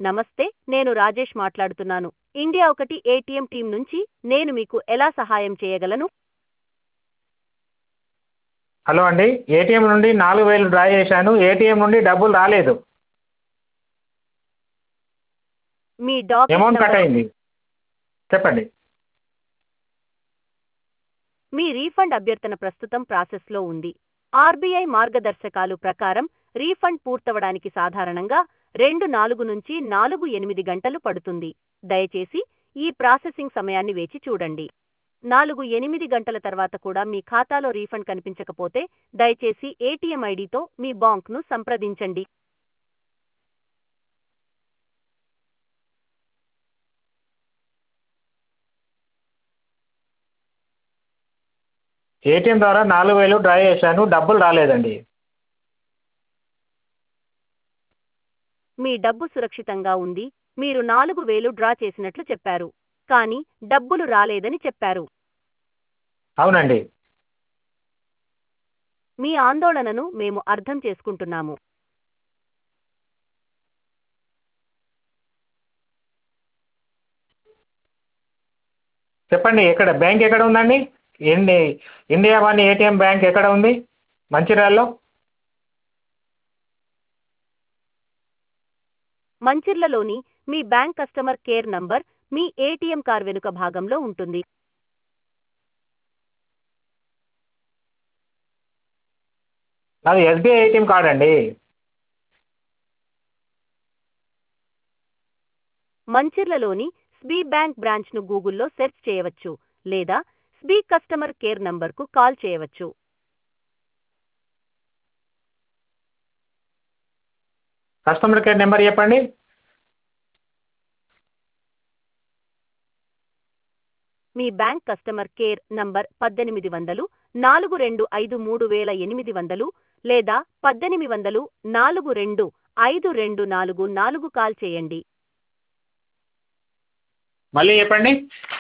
నమస్తే నేను రాజేష్ మాట్లాడుతున్నాను ఇండియా ఒకటి ఏటీఎం టీం నుంచి నేను మీకు ఎలా సహాయం చేయగలను హలో అండి ఏటీఎం నుండి నాలుగు వేలు డ్రా చేశాను ఏటీఎం నుండి డబ్బులు రాలేదు మీ డాక్ అమౌంట్ కట్ అయింది చెప్పండి మీ రీఫండ్ అభ్యర్థన ప్రస్తుతం ప్రాసెస్లో ఉంది ఆర్బీఐ మార్గదర్శకాలు ప్రకారం రీఫండ్ పూర్తవడానికి సాధారణంగా రెండు నాలుగు నుంచి నాలుగు ఎనిమిది గంటలు పడుతుంది దయచేసి ఈ ప్రాసెసింగ్ సమయాన్ని వేచి చూడండి నాలుగు ఎనిమిది గంటల తర్వాత కూడా మీ ఖాతాలో రీఫండ్ కనిపించకపోతే దయచేసి ఏటీఎం ఐడితో మీ బాంక్ను సంప్రదించండి ఏటీఎం ద్వారా నాలుగు వేలు డ్రా చేశాను డబ్బులు రాలేదండి మీ డబ్బు సురక్షితంగా ఉంది మీరు నాలుగు వేలు డ్రా చేసినట్లు చెప్పారు కానీ డబ్బులు రాలేదని చెప్పారు అవునండి మీ ఆందోళనను మేము అర్థం చేసుకుంటున్నాము చెప్పండి ఎక్కడ బ్యాంక్ ఎక్కడ ఉందండి ఇండి ఇండియా వన్ ఏటీఎం బ్యాంక్ ఎక్కడ ఉంది మంచిర్యాలలో మంచిర్లలోని మీ బ్యాంక్ కస్టమర్ కేర్ నంబర్ మీ ఏటీఎం కార్ వెనుక భాగంలో ఉంటుంది నాది ఎస్బీఐ ఏటీఎం కార్డ్ అండి మంచిర్లలోని స్బీ బ్యాంక్ బ్రాంచ్ను గూగుల్లో సెర్చ్ చేయవచ్చు లేదా స్బీ కస్టమర్ కేర్ నంబర్కు కాల్ చేయవచ్చు కస్టమర్ కేర్ నెంబర్ చెప్పండి మీ బ్యాంక్ కస్టమర్ కేర్ నంబర్ పద్దెనిమిది వందలు నాలుగు రెండు ఐదు మూడు వేల ఎనిమిది వందలు లేదా పద్దెనిమిది వందలు నాలుగు రెండు ఐదు రెండు నాలుగు నాలుగు కాల్ చేయండి మళ్ళీ చెప్పండి